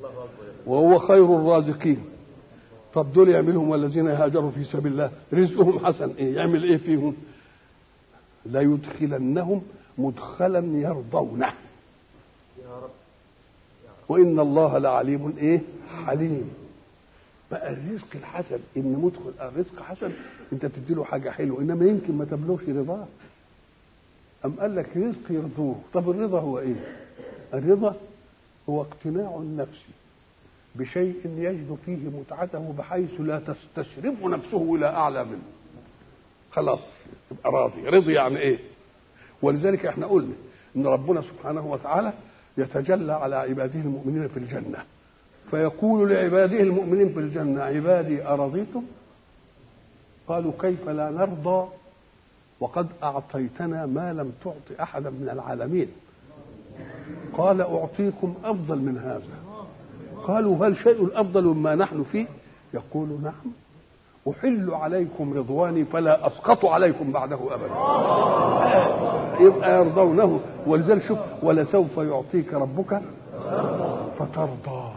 وهو خير الرازقين طب دول يعملهم والذين هاجروا في سبيل الله رزقهم حسن ايه يعمل ايه فيهم لا يدخلنهم مدخلا يرضونه يا رب وان الله لعليم ايه حليم بقى الرزق الحسن ان مدخل الرزق حسن انت تدي له حاجه حلوه انما يمكن ما تبلغش رضاه ام قال لك رزق يرضوه طب الرضا هو ايه الرضا هو اقتناع النفس بشيء يجد فيه متعته بحيث لا تستشرف نفسه الى اعلى منه خلاص يبقى راضي رضي يعني ايه ولذلك احنا قلنا ان ربنا سبحانه وتعالى يتجلى على عباده المؤمنين في الجنه فيقول لعباده المؤمنين في الجنه عبادي ارضيتم قالوا كيف لا نرضى وقد اعطيتنا ما لم تعط احدا من العالمين قال اعطيكم افضل من هذا قالوا هل شيء افضل مما نحن فيه يقول نعم احل عليكم رضواني فلا اسقط عليكم بعده ابدا يبقى يرضونه ولذلك شوف ولسوف يعطيك ربك فترضى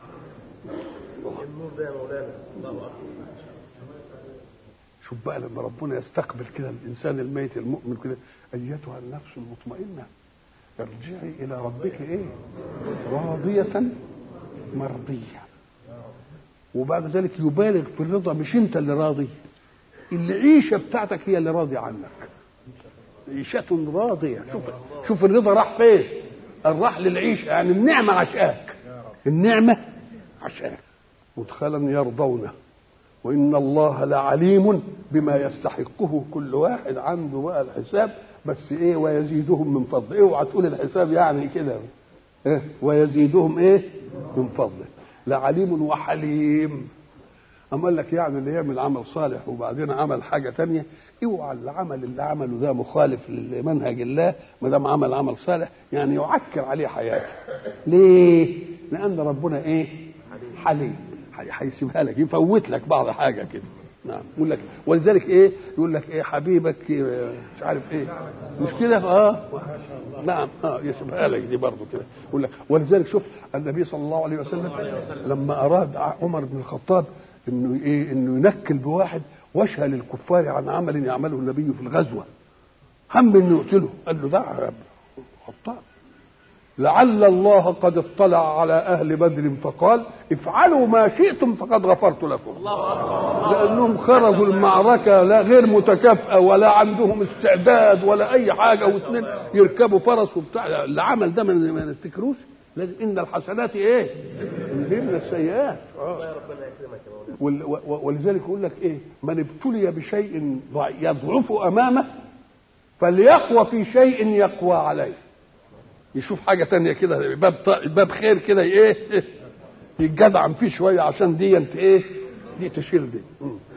النور ده يا مولانا الله اكبر شوف بقى لما ربنا يستقبل كده الانسان الميت المؤمن كده ايتها النفس المطمئنه ارجعي الى ربك ايه راضيه مرضيه وبعد ذلك يبالغ في الرضا مش انت اللي راضي العيشه بتاعتك هي اللي راضيه عنك عيشة راضية شوف شوف الرضا راح فين؟ راح للعيشة يعني النعمة عشاك النعمة عشاك مدخلا يرضونه وإن الله لعليم بما يستحقه كل واحد عنده بقى الحساب بس إيه ويزيدهم من فضله اوعى تقول الحساب يعني كده إيه ويزيدهم إيه من فضله لعليم وحليم أما قال لك يعني اللي يعمل عمل صالح وبعدين عمل حاجة تانية اوعى العمل اللي عمله ده مخالف لمنهج الله ما دام عمل عمل صالح يعني يعكر عليه حياته ليه؟ لأن ربنا إيه؟ حليم هيسيبها لك يفوت لك بعض حاجة كده نعم يقول لك ولذلك ايه يقول لك ايه حبيبك إيه مش عارف ايه مش كده اه نعم اه يسيبها لك دي برضه كده يقول لك ولذلك شوف النبي صلى الله عليه وسلم لما اراد عمر بن الخطاب انه ايه انه ينكل بواحد وشى للكفار عن عمل يعمله النبي في الغزوه هم انه يقتله قال له دع يا ابن الخطاب لعل الله قد اطلع على اهل بدر فقال افعلوا ما شئتم فقد غفرت لكم لانهم خرجوا المعركه لا غير متكافئه ولا عندهم استعداد ولا اي حاجه واثنين يركبوا فرس وبتاع العمل ده ما نفتكروش لازم ان الحسنات ايه؟ يذهبن السيئات الله يا ربنا يكرمك يا مولانا وال- و- ولذلك يقول لك ايه؟ من ابتلي بشيء ضع- يضعف امامه فليقوى في شيء يقوى عليه يشوف حاجه تانية كده باب ط- باب خير كده ايه يتجدعن فيه شويه عشان دي انت ايه دي تشيل دي مم.